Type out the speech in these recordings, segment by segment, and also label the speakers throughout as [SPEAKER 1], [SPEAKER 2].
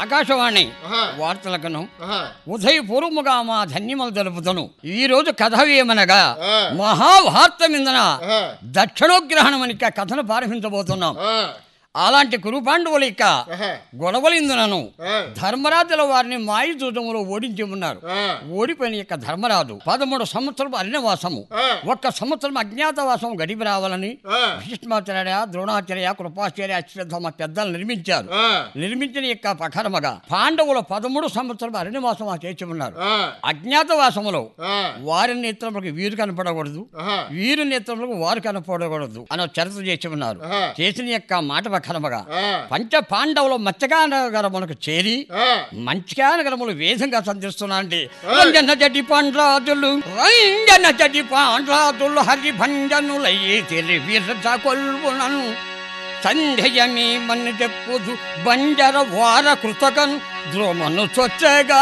[SPEAKER 1] ఆకాశవాణి
[SPEAKER 2] ఆహా.
[SPEAKER 1] వార్తలకును
[SPEAKER 2] ఆహా.
[SPEAKER 1] ఉదయపూర్వముగా మా ధన్యములు తెలుపుతును ఈ రోజు కథ ఏమనగా
[SPEAKER 2] ఆ.
[SPEAKER 1] మహాభారతమిందన
[SPEAKER 2] ఆహా.
[SPEAKER 1] దక్షిణోగ్రహణం అని ఇక కథను ప్రారంభించబోతున్నాం
[SPEAKER 2] ఆ.
[SPEAKER 1] అలాంటి కురుపాండవులు ఇక
[SPEAKER 2] ఆహా.
[SPEAKER 1] గొడవలిందునను
[SPEAKER 2] ఆ.
[SPEAKER 1] ధర్మరాజుల వారిని మాయి చూడములో ఓడించి ఉన్నారు
[SPEAKER 2] ఆ.
[SPEAKER 1] ఓడిపోయిన యొక్క ధర్మరాజు పదమూడు సంవత్సరం అరణ్యవాసము
[SPEAKER 2] ఆ.
[SPEAKER 1] ఒక్క సంవత్సరం అజ్ఞాతవాసం గడిపి రావాలని
[SPEAKER 2] ఆ.
[SPEAKER 1] భీష్మాచార్య ద్రోణాచార్య కృపాచార్య అశ్వత్థమ పెద్దలు నిర్మించారు
[SPEAKER 2] ఆ.
[SPEAKER 1] నిర్మించిన యొక్క ప్రకారముగా పాండవులు పదమూడు సంవత్సరం అరణ్యవాసం చేసి ఉన్నారు
[SPEAKER 2] ఆ.
[SPEAKER 1] అజ్ఞాతవాసములో
[SPEAKER 2] ఆ.
[SPEAKER 1] వారి నేత్రములకు వీరు కనపడకూడదు
[SPEAKER 2] ఆహా.
[SPEAKER 1] వీరు నేత్రములకు వారు కనపడకూడదు అని చరిత్ర చేసి ఉన్నారు
[SPEAKER 2] ఆహా.
[SPEAKER 1] చేసిన యొక్క మాట ప్రకారముగా
[SPEAKER 2] ఆ.
[SPEAKER 1] పంచ పాండవులు మత్స్యకానగరములకు చేరి
[SPEAKER 2] ఆ.
[SPEAKER 1] మంచికానగరములు వేదంగా సంధిస్తున్నాండి రంజన జటి పాండ్రాజులు రంజన జటి పాండ్రాజులు హరి భంజనులయ్యి తెలివిరచ కొల్వునను సంధ్యయమి మన్ను చెప్పుదు బంజర వార కృతకన్ ద్రోమను చొచ్చగా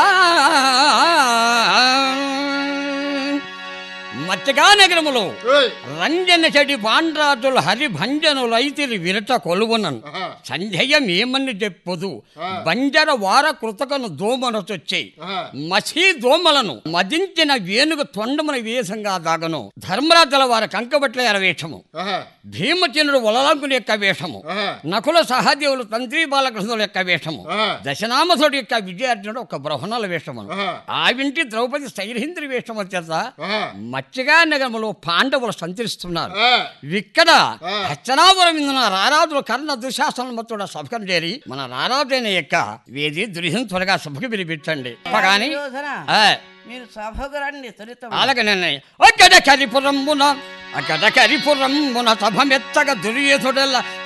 [SPEAKER 1] మత్స్యగా నగరములో
[SPEAKER 2] ఓయ్.
[SPEAKER 1] రంజన చెడి పాండ్రాజులు హరి భంజనులైతిరి విరట కొలువునను
[SPEAKER 2] ఆహా.
[SPEAKER 1] సంధ్యయమేమని చెప్పుదు
[SPEAKER 2] ఆ.
[SPEAKER 1] బంజర వార కృతకను దోమనొచ్చొచ్చి
[SPEAKER 2] ఆహా.
[SPEAKER 1] మసీ దోమలను మదించిన వేణుగు తొండమున వేషంగా దాగను ధర్మరాజుల వారి కంకబట్ల ఎరవేషము
[SPEAKER 2] ఆహా.
[SPEAKER 1] భీమచంద్రుడు వలలంకుని యొక్క వేషము
[SPEAKER 2] ఆహా.
[SPEAKER 1] నకుల సహదేవులు తంత్రి బాలకృష్ణుల యొక్క వేషము
[SPEAKER 2] ఆహా.
[SPEAKER 1] దశనామసుడి యొక్క విజయార్జునుడు ఒక బ్రహ్మణుల వేషము
[SPEAKER 2] ఆహా.
[SPEAKER 1] ఆవింటి ద్రౌపది శైరహింద్రి వేషము చేత
[SPEAKER 2] ఆహా.
[SPEAKER 1] మత్స్యగా నగరములో పాండవులు సంచరిస్తున్నారు
[SPEAKER 2] ఆ.
[SPEAKER 1] ఇక్కడ
[SPEAKER 2] ఆ.
[SPEAKER 1] హస్తనాపురం ఇందున రారాజులు కర్ణ దుశాసనం మొత్తం సభకం చేరి మన రారాజైన యొక్క వేది దుర్హం త్వరగా సభకు పిలిపించండి కానీ
[SPEAKER 3] దుర్యోధన,
[SPEAKER 1] ఆ,
[SPEAKER 3] మీరు సభకు రండి త్వరితం
[SPEAKER 1] అలాగే నేను అక్కడ కరిపురంబున అక్కడ కరిపురంబున సభమెత్తగా దుర్యోధుడల్ల